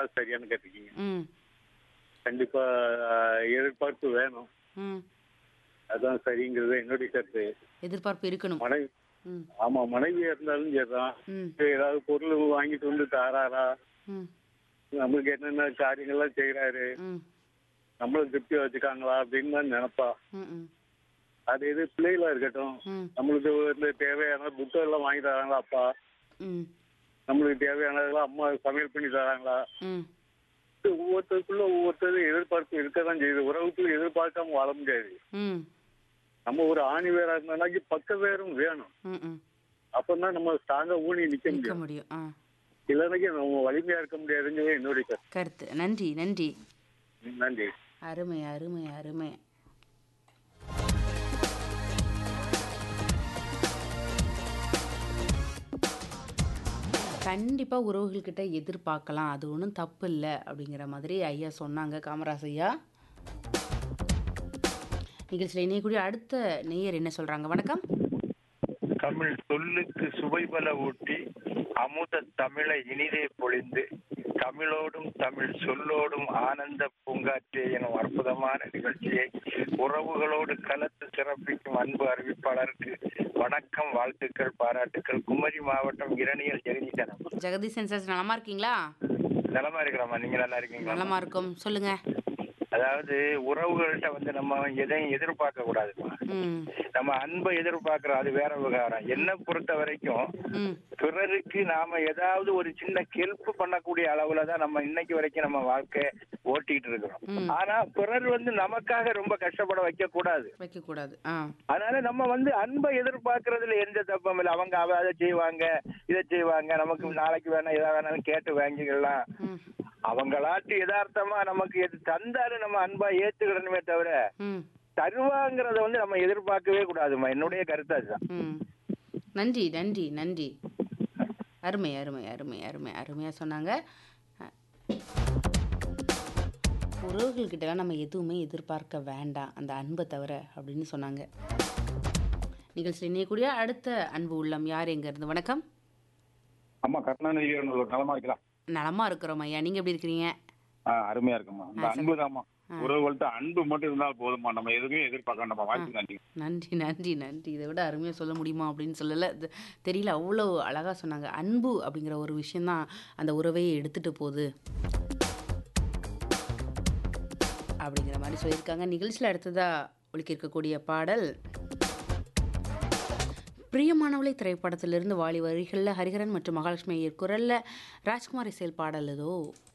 அதான் சரியானு கேட்டிருக்கீங்க ம் கண்டிப்பா ஆஹ், எதிர்பார்ப்பு வேணும் ம் அதான் சரிங்கிறது என்னுடைய கருத்து எதிர்பார்ப்பு இருக்கணும் மனைவி ம் ஆமா மனைவியா இருந்தாலும் சரிதான் ம் ஏதாவது பொருள் வாங்கிட்டு வந்து தாராரா ம் நம்மளுக்கு என்னென்ன காரியங்கள்லாம் செய்யறாரு ம் நம்மள திருப்தி வச்சுக்காங்களா அப்படின்னு தான் நினைப்பா ம் ம் அது எது பிள்ளைகளா இருக்கட்டும் ம் நம்மளுக்கு வந்து தேவையான புத்தகம் எல்லாம் வாங்கி தராங்களா அப்பா ம் நம்மளுக்கு தேவையானதெல்லாம் அம்மா சமையல் பண்ணி தராங்களா ம் இது ஒவ்வொருத்தருக்குள்ள ஒவ்வொருத்தரும் எதிர்பார்ப்பு இருக்கதான் செய்யுது உறவுக்குள்ள எதிர்பார்க்காம வாழ முடியாது ம் நம்ம ஒரு ஆணி வேறா இருந்தாலும் பக்க வேறும் வேணும் ம் ம் அப்பதான் நம்ம ஸ்ட்ராங்கா ஊனி நிக்க நிற்க முடியும் முடியும் ஆ இல்லைன்னாக்கி நம்ம வலிமையா இருக்க முடியாதுங்கிறது என்னுடைய கருத்து கருத்து நன்றி நன்றி நன்றி அருமை அருமை அருமை கண்டிப்பாக உறவுகள்கிட்ட எதிர்பார்க்கலாம் அது ஒன்றும் தப்பு இல்லை அப்படிங்கிற மாதிரி ஐயா சொன்னாங்க காமராஜ் ஐயா நிகழ்ச்சியில் இணையக்கூடிய அடுத்த நேயர் என்ன சொல்கிறாங்க வணக்கம் தமிழ் சொல்லுக்கு சுவைபல ஊட்டி அமுத தமிழை இனிதே பொழிந்து தமிழோடும் தமிழ் சொல்லோடும் ஆனந்த பூங்காற்றே எனும் அற்புதமான நிகழ்ச்சியை உறவுகளோடு கலந்து சிறப்பிக்கும் அன்பு அறிவிப்பாளருக்கு வணக்கம் வாழ்த்துக்கள் பாராட்டுக்கள் குமரி மாவட்டம் இரணியல் ஜெகதீசனம் ஜெகதீசன் சார் நலமா இருக்கீங்களா நலமா இருக்கிறாமா நீங்க நல்லா இருக்கீங்களா நலமா இருக்கும் சொல்லுங்க அதாவது உறவுகள்கிட்ட வந்து நம்ம எதையும் எதிர்பார்க்க கூடாதுமா ம் நம்ம அன்பை எதிர்பார்க்கிறோம் அது வேற விவகாரம் என்ன பொறுத்த வரைக்கும் ம் பிறருக்கு நாம ஏதாவது ஒரு சின்ன ஹெல்ப் பண்ணக்கூடிய அளவுல தான் நம்ம இன்னைக்கு வரைக்கும் நம்ம வாழ்க்கை ஓட்டிட்டு இருக்கிறோம் ம். ஆனா பிறர் வந்து நமக்காக ரொம்ப கஷ்டப்பட வைக்க கூடாது வைக்கக்கூடாது ஆ அதனால நம்ம வந்து அன்பை எதிர்பார்க்கறதுல எந்த தப்பும் இல்லை அவங்க அவ அதை செய்வாங்க இதை செய்வாங்க நமக்கு நாளைக்கு வேணா எதா வேணாலும் கேட்டு வாங்கிக்கலாம் ம் அவங்களாட்டு யதார்த்தமா நமக்கு எது தந்தாலும் நம்ம அன்பா ஏத்துக்கிடணுமே தவிர ம் தருவாங்கிறத வந்து நம்ம எதிர்பார்க்கவே கூடாதுமா என்னுடைய கருத்து அதுதான் ம் நன்றி நன்றி நன்றி அருமை அருமை அருமை அருமை அருமையாக சொன்னாங்க அ- உறவுகள்கிட்டலாம் நம்ம எதுவுமே எதிர்பார்க்க வேண்டாம் அந்த அன்பை தவிர அப்படின்னு சொன்னாங்க நிகழ்ச்சி இணையக்கூடிய அடுத்த அன்பு உள்ளம் யார் எங்க இருந்து வணக்கம் அம்மா கருணாநிதி ஒரு நலமா இருக்கலாம் நலமா இருக்கிறோம் ஐயா நீங்க எப்படி இருக்கிறீங்க ஆ அருமையா இருக்குமா இந்த ஆ, அன்பு தாம்மா உறவுகள்ட்ட அன்பு மட்டும் இருந்தால் போதுமா நம்ம எதுவுமே எதிர்பார்க்க வேண்டாமா வாழ்த்து நன்றி நன்றி நன்றி நன்றி இதை விட அருமையாக சொல்ல முடியுமா அப்படின்னு சொல்லலை இது தெரியல அவ்வளோ அழகாக சொன்னாங்க அன்பு அப்படிங்கிற ஒரு விஷயந்தான் அந்த உறவையே எடுத்துட்டு போகுது அப்படிங்கிற மாதிரி சொல்லியிருக்காங்க நிகழ்ச்சியில் அடுத்ததாக ஒழிக்க இருக்கக்கூடிய பாடல் பிரியமானவளை திரைப்படத்திலிருந்து வாலி வரிகளில் ஹரிஹரன் மற்றும் மகாலட்சுமி ஐயர் குரலில் ராஜ்குமார் இசையில் பாடல் ஏதோ